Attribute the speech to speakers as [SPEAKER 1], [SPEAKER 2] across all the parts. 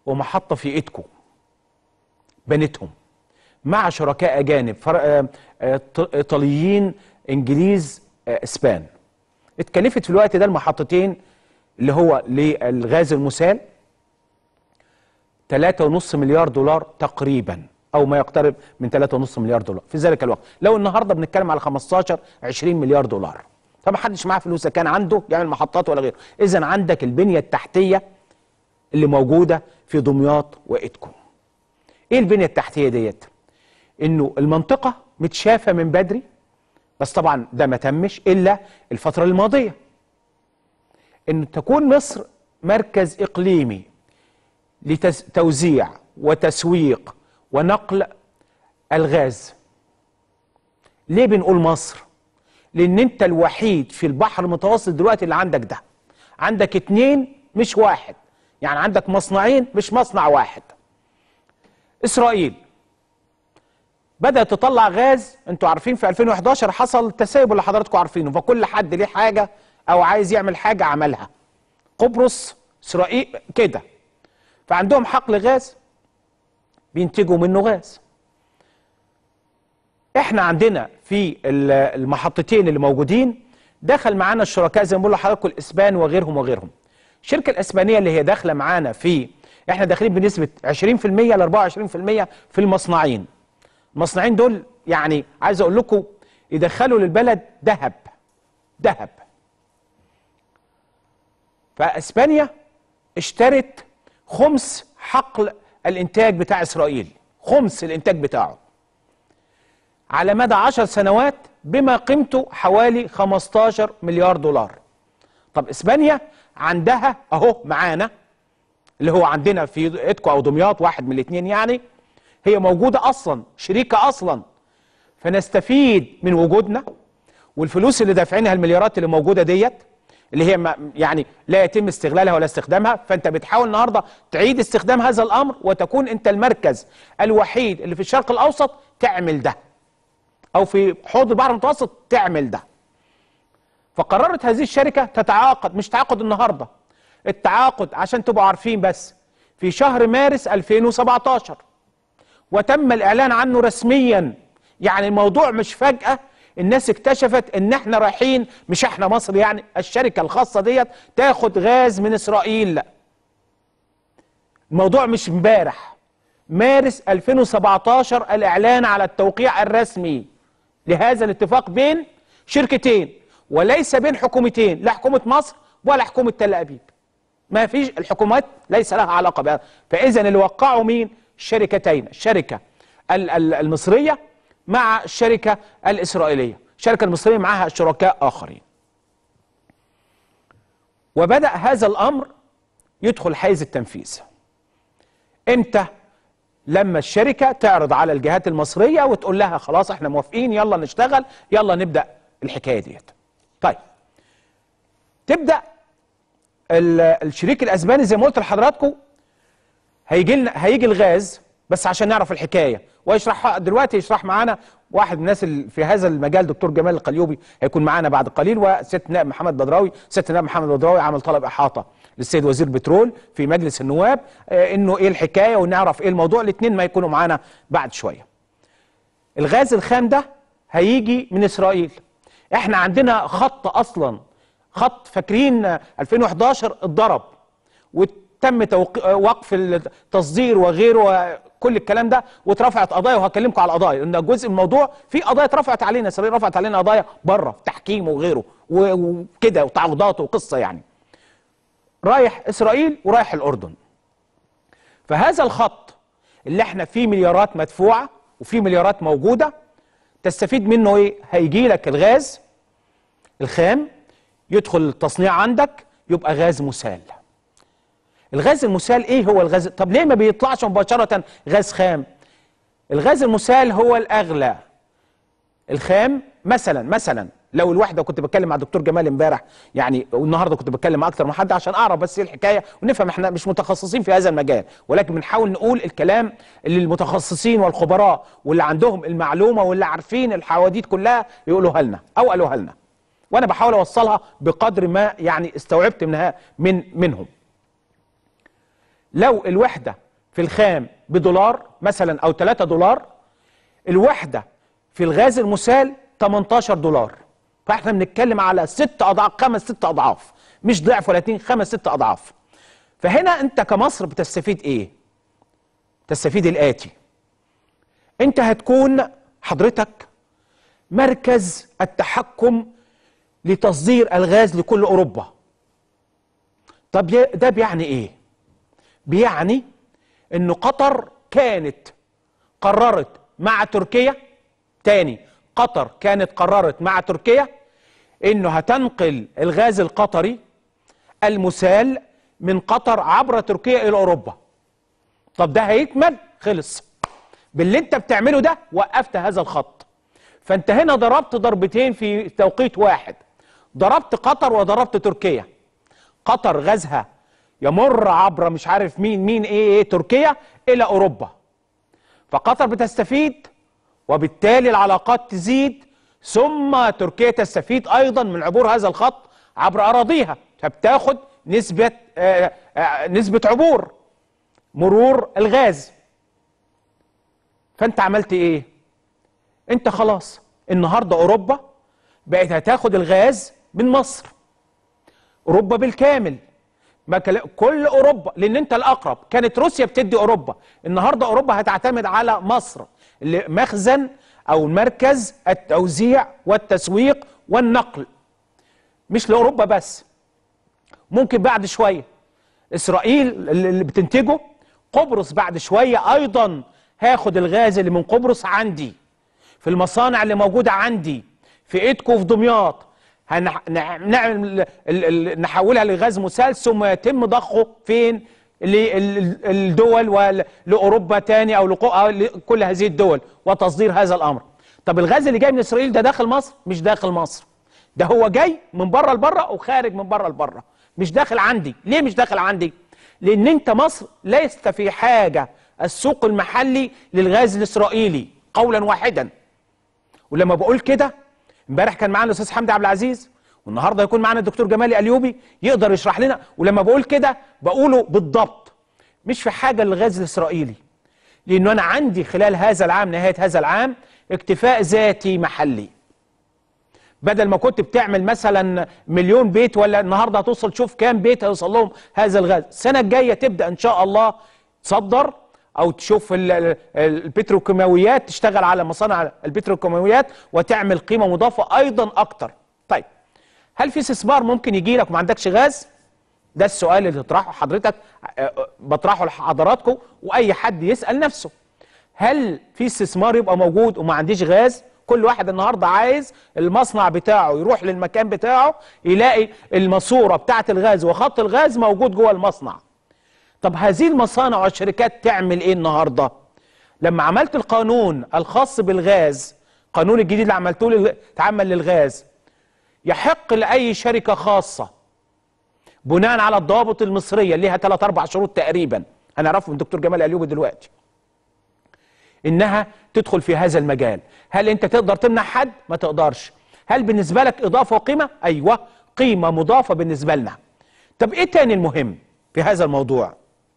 [SPEAKER 1] ومحطه في ايدكم بنتهم مع شركاء اجانب فر... آه، آه، ط- ايطاليين انجليز آه، اسبان اتكلفت في الوقت ده المحطتين اللي هو للغاز المسال 3.5 مليار دولار تقريبا او ما يقترب من 3.5 مليار دولار في ذلك الوقت لو النهارده بنتكلم على 15 20 مليار دولار فما حدش معاه فلوس كان عنده يعمل محطات ولا غيره اذا عندك البنيه التحتيه اللي موجوده في دمياط وإيدكو ايه البنيه التحتيه ديت انه المنطقه متشافه من بدري بس طبعا ده ما تمش الا الفتره الماضيه ان تكون مصر مركز اقليمي لتوزيع وتسويق ونقل الغاز ليه بنقول مصر لان انت الوحيد في البحر المتوسط دلوقتي اللي عندك ده عندك اتنين مش واحد يعني عندك مصنعين مش مصنع واحد اسرائيل بدأت تطلع غاز انتوا عارفين في 2011 حصل تسيب اللي حضراتكم عارفينه فكل حد ليه حاجة او عايز يعمل حاجة عملها قبرص اسرائيل كده فعندهم حقل غاز بينتجوا منه غاز احنا عندنا في ال- المحطتين اللي موجودين دخل معانا الشركاء زي ما بقول لحضراتكم الاسبان وغيرهم وغيرهم الشركه الاسبانيه اللي هي داخله معانا في احنا داخلين بنسبه 20% ل 24% في المصنعين المصنعين دول يعني عايز اقول لكم يدخلوا للبلد ذهب ذهب فاسبانيا اشترت خمس حقل الانتاج بتاع اسرائيل خمس الانتاج بتاعه على مدى عشر سنوات بما قيمته حوالي 15 مليار دولار طب اسبانيا عندها اهو معانا اللي هو عندنا في اتكو او دمياط واحد من الاثنين يعني هي موجوده اصلا شريكه اصلا فنستفيد من وجودنا والفلوس اللي دافعينها المليارات اللي موجوده ديت اللي هي ما يعني لا يتم استغلالها ولا استخدامها فانت بتحاول النهارده تعيد استخدام هذا الامر وتكون انت المركز الوحيد اللي في الشرق الاوسط تعمل ده او في حوض البحر المتوسط تعمل ده فقررت هذه الشركه تتعاقد مش تعاقد النهارده التعاقد عشان تبقوا عارفين بس في شهر مارس 2017 وتم الاعلان عنه رسميا يعني الموضوع مش فجاه الناس اكتشفت ان احنا رايحين مش احنا مصر يعني الشركه الخاصه ديت تاخد غاز من اسرائيل الموضوع مش امبارح مارس 2017 الاعلان على التوقيع الرسمي لهذا الاتفاق بين شركتين وليس بين حكومتين لا حكومه مصر ولا حكومه تل ابيب ما فيش الحكومات ليس لها علاقه بهذا فاذا اللي وقعوا مين الشركتين الشركه ال- ال- المصريه مع الشركه الاسرائيليه الشركه المصريه معها شركاء اخرين وبدا هذا الامر يدخل حيز التنفيذ امتى لما الشركه تعرض على الجهات المصريه وتقول لها خلاص احنا موافقين يلا نشتغل يلا نبدا الحكايه ديت طيب تبدا ال- الشريك الاسباني زي ما قلت لحضراتكم هيجي لنا هيجي الغاز بس عشان نعرف الحكايه ويشرح دلوقتي يشرح معانا واحد من الناس اللي في هذا المجال دكتور جمال القليوبي هيكون معانا بعد قليل وست نائب محمد بدراوي ست نائب محمد بدراوي عمل طلب احاطه للسيد وزير البترول في مجلس النواب آه، انه ايه الحكايه ونعرف ايه الموضوع الاثنين ما يكونوا معانا بعد شويه الغاز الخام ده هيجي من اسرائيل احنا عندنا خط اصلا خط فاكرين آه، 2011 اتضرب وتم توق... آه، وقف التصدير وغيره وكل الكلام ده واترفعت قضايا وهكلمكم على القضايا لان جزء من الموضوع في قضايا اترفعت علينا اسرائيل رفعت علينا قضايا بره في تحكيم وغيره و- وكده وتعويضات وقصه يعني رايح اسرائيل ورايح الاردن فهذا الخط اللي احنا فيه مليارات مدفوعه وفيه مليارات موجوده تستفيد منه ايه هيجي لك الغاز الخام يدخل التصنيع عندك يبقى غاز مسال الغاز المسال ايه هو الغاز طب ليه ما بيطلعش مباشره غاز خام الغاز المسال هو الاغلى الخام مثلا مثلا لو الوحده كنت بتكلم مع الدكتور جمال امبارح يعني والنهارده كنت بتكلم مع اكتر من حد عشان اعرف بس ايه الحكايه ونفهم احنا مش متخصصين في هذا المجال ولكن بنحاول نقول الكلام اللي المتخصصين والخبراء واللي عندهم المعلومه واللي عارفين الحواديت كلها يقولوها لنا او قالوها لنا وانا بحاول اوصلها بقدر ما يعني استوعبت منها من منهم لو الوحده في الخام بدولار مثلا او 3 دولار الوحده في الغاز المسال 18 دولار فاحنا بنتكلم على ست اضعاف خمس ست اضعاف مش ضعف ولا اتنين خمس ست اضعاف فهنا انت كمصر بتستفيد ايه تستفيد الاتي انت هتكون حضرتك مركز التحكم لتصدير الغاز لكل اوروبا طب ده بيعني ايه بيعني ان قطر كانت قررت مع تركيا تاني قطر كانت قررت مع تركيا انه هتنقل الغاز القطري المسال من قطر عبر تركيا الى اوروبا طب ده هيكمل خلص باللي انت بتعمله ده وقفت هذا الخط فانت هنا ضربت ضربتين في توقيت واحد ضربت قطر وضربت تركيا قطر غازها يمر عبر مش عارف مين مين ايه ايه تركيا الى اوروبا فقطر بتستفيد وبالتالي العلاقات تزيد ثم تركيا تستفيد ايضا من عبور هذا الخط عبر اراضيها فبتاخد نسبه آآ آآ نسبه عبور مرور الغاز فانت عملت ايه انت خلاص النهارده اوروبا بقت هتاخد الغاز من مصر اوروبا بالكامل ما كلا- كل اوروبا لان انت الاقرب كانت روسيا بتدي اوروبا النهارده اوروبا هتعتمد على مصر اللي مخزن او مركز التوزيع والتسويق والنقل مش لاوروبا بس ممكن بعد شويه اسرائيل اللي بتنتجه قبرص بعد شويه ايضا هاخد الغاز اللي من قبرص عندي في المصانع اللي موجوده عندي في ايدكو في دمياط هنع- نع- نعمل ال- ال- نحولها لغاز مسال ثم يتم ضخه فين للدول ولاوروبا تاني او لقو- أو لكل هذه الدول وتصدير هذا الامر طب الغاز اللي جاي من اسرائيل ده داخل مصر مش داخل مصر ده هو جاي من بره لبره وخارج من بره لبره مش داخل عندي ليه مش داخل عندي لان انت مصر ليست في حاجه السوق المحلي للغاز الاسرائيلي قولا واحدا ولما بقول كده امبارح كان معانا الاستاذ حمدي عبد العزيز والنهارده هيكون معانا الدكتور جمال الايوبي يقدر يشرح لنا ولما بقول كده بقوله بالضبط مش في حاجه للغاز الاسرائيلي لانه انا عندي خلال هذا العام نهايه هذا العام اكتفاء ذاتي محلي بدل ما كنت بتعمل مثلا مليون بيت ولا النهارده هتوصل تشوف كام بيت هيوصل لهم هذا الغاز السنه الجايه تبدا ان شاء الله تصدر او تشوف ال- ال- البتروكيماويات تشتغل على مصانع البتروكيماويات وتعمل قيمه مضافه ايضا اكتر طيب هل في استثمار ممكن يجي لك وما عندكش غاز ده السؤال اللي تطرحه حضرتك آه، آه، بطرحه لحضراتكم واي حد يسال نفسه هل في استثمار يبقى موجود وما عنديش غاز كل واحد النهارده عايز المصنع بتاعه يروح للمكان بتاعه يلاقي الماسوره بتاعه الغاز وخط الغاز موجود جوه المصنع طب هذه المصانع والشركات تعمل ايه النهارده لما عملت القانون الخاص بالغاز القانون الجديد اللي عملته لل- اتعمل للغاز يحق لاي شركه خاصه بناء على الضوابط المصريه اللي ليها ثلاث اربع شروط تقريبا هنعرفه من دكتور جمال ايوبي دلوقتي انها تدخل في هذا المجال هل انت تقدر تمنع حد ما تقدرش هل بالنسبه لك اضافه وقيمه ايوه قيمه مضافه بالنسبه لنا طب ايه تاني المهم في هذا الموضوع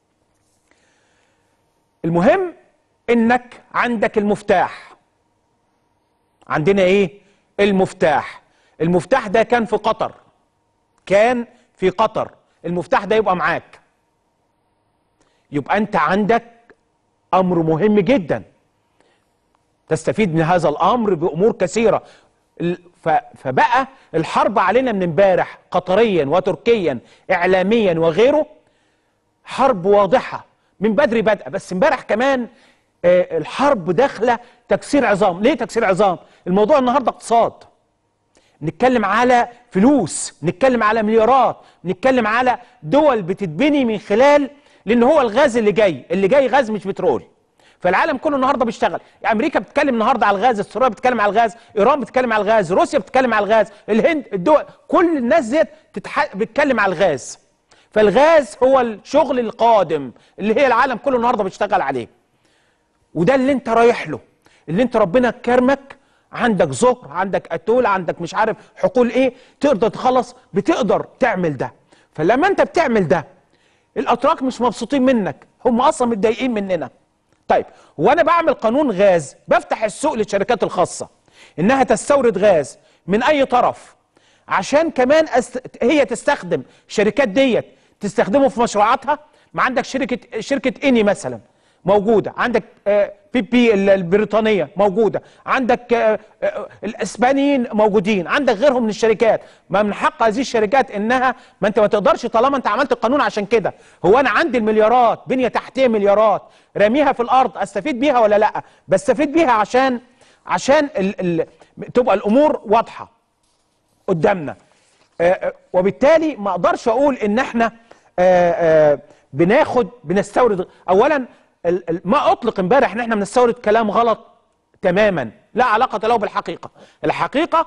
[SPEAKER 1] المهم انك عندك المفتاح عندنا ايه المفتاح المفتاح ده كان في قطر كان في قطر المفتاح ده يبقى معاك يبقى انت عندك امر مهم جدا تستفيد من هذا الامر بامور كثيره ال- ف- فبقى الحرب علينا من امبارح قطريا وتركيا اعلاميا وغيره حرب واضحه من بدري بدأ بس امبارح كمان آه، الحرب داخله تكسير عظام ليه تكسير عظام الموضوع النهارده اقتصاد نتكلم على فلوس نتكلم على مليارات نتكلم على دول بتتبني من خلال لان هو الغاز اللي جاي اللي جاي غاز مش بترول فالعالم كله النهارده بيشتغل امريكا بتتكلم النهارده على الغاز استراليا بتتكلم على الغاز ايران بتتكلم على الغاز روسيا بتتكلم على الغاز الهند الدول كل الناس ديت تتح... بتتكلم على الغاز فالغاز هو الشغل القادم اللي هي العالم كله النهارده بيشتغل عليه وده اللي انت رايح له اللي انت ربنا كرمك عندك زهر عندك اتول عندك مش عارف حقول ايه تقدر تخلص بتقدر تعمل ده فلما انت بتعمل ده الاتراك مش مبسوطين منك هم اصلا متضايقين مننا طيب وانا بعمل قانون غاز بفتح السوق للشركات الخاصه انها تستورد غاز من اي طرف عشان كمان أست... هي تستخدم الشركات ديت تستخدمه في مشروعاتها ما عندك شركه شركه اني مثلا موجوده عندك آه، بي بي ال- البريطانيه موجوده عندك آه، آه، الاسبانيين موجودين عندك غيرهم من الشركات ما من حق هذه الشركات انها ما انت ما تقدرش طالما انت عملت القانون عشان كده هو انا عندي المليارات بنيه تحتيه مليارات راميها في الارض استفيد بيها ولا لا بستفيد بيها عشان عشان ال ال تبقى الامور واضحه قدامنا آه، آه، وبالتالي ما اقدرش اقول ان احنا آه، آه، بناخد بنستورد اولا ال- ال- ما اطلق امبارح ان احنا بنستورد كلام غلط تماما لا علاقه له بالحقيقه الحقيقه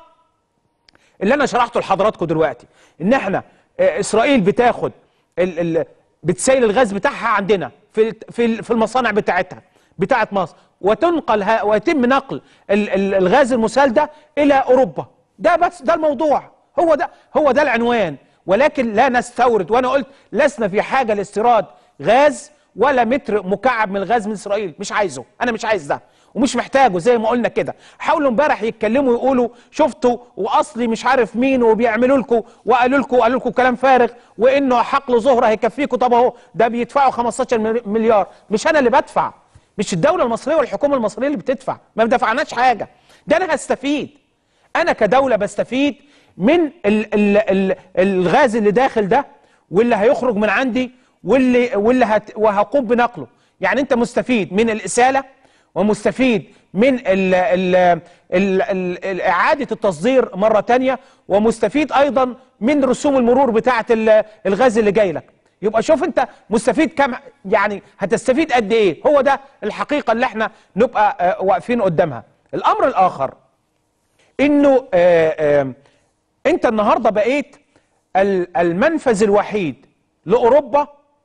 [SPEAKER 1] اللي انا شرحته لحضراتكم دلوقتي ان احنا آه، اسرائيل بتاخد ال ال بتسيل الغاز بتاعها عندنا في ال- في ال- في المصانع بتاعتها بتاعت مصر وتنقل ها- ويتم نقل ال ال الغاز المسال ده الى اوروبا ده بس ده الموضوع هو ده هو ده العنوان ولكن لا نستورد وانا قلت لسنا في حاجه لاستيراد غاز ولا متر مكعب من الغاز من اسرائيل مش عايزه انا مش عايز ده ومش محتاجه زي ما قلنا كده حاولوا امبارح يتكلموا يقولوا شفتوا واصلي مش عارف مين وبيعملوا لكم وقالوا لكم وقالوا لكم كلام فارغ وانه حقل ظهر هيكفيكم طب اهو ده بيدفعوا 15 مل- مليار مش انا اللي بدفع مش الدوله المصريه والحكومه المصريه اللي بتدفع ما دفعناش حاجه ده انا هستفيد انا كدوله بستفيد من ال ال ال الغاز اللي داخل ده واللي هيخرج من عندي واللي واللي هت وهقوم بنقله يعني انت مستفيد من الاساله ومستفيد من ال ال ال ال ال اعاده التصدير مره تانية ومستفيد ايضا من رسوم المرور بتاعه ال- الغاز اللي جاي لك يبقى شوف انت مستفيد كم يعني هتستفيد قد ايه هو ده الحقيقه اللي احنا نبقى آه، واقفين قدامها الامر الاخر انه آه، آه، انت النهارده بقيت ال- المنفذ الوحيد لاوروبا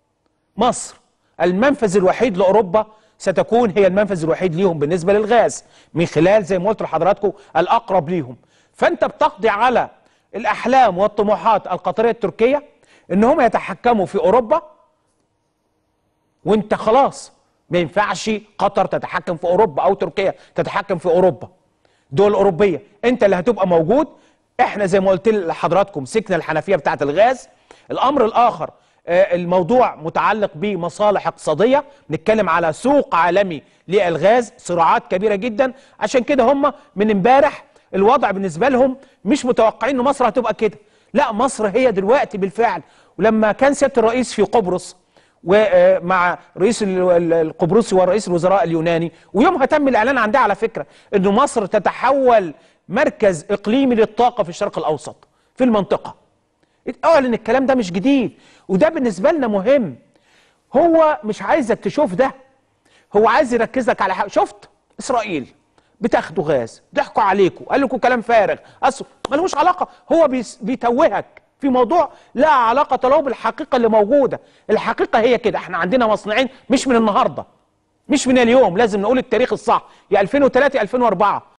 [SPEAKER 1] مصر المنفذ الوحيد لاوروبا ستكون هي المنفذ الوحيد ليهم بالنسبه للغاز من خلال زي ما قلت لحضراتكم الاقرب ليهم فانت بتقضي على الاحلام والطموحات القطريه التركيه ان هم يتحكموا في اوروبا وانت خلاص ما ينفعش قطر تتحكم في اوروبا او تركيا تتحكم في اوروبا دول اوروبيه انت اللي هتبقى موجود احنا زي ما قلت لحضراتكم مسكنا الحنفيه بتاعه الغاز الامر الاخر آه، الموضوع متعلق بمصالح اقتصاديه نتكلم على سوق عالمي للغاز صراعات كبيره جدا عشان كده هم من امبارح الوضع بالنسبه لهم مش متوقعين ان مصر هتبقى كده لا مصر هي دلوقتي بالفعل ولما كان سياده الرئيس في قبرص ومع رئيس ال- ال- القبرصي ورئيس الوزراء اليوناني ويومها تم الاعلان عندها على فكره انه مصر تتحول مركز اقليمي للطاقه في الشرق الاوسط في المنطقه اعلن الكلام ده مش جديد وده بالنسبه لنا مهم هو مش عايزك تشوف ده هو عايز يركزك على حاجه شفت اسرائيل بتاخدوا غاز ضحكوا عليكم قال لكم كلام فارغ اصل ملوش علاقه هو بيس- بيتوهك في موضوع لا علاقه له بالحقيقه اللي موجوده الحقيقه هي كده احنا عندنا مصنعين مش من النهارده مش من اليوم لازم نقول التاريخ الصح يا 2003 يا 2004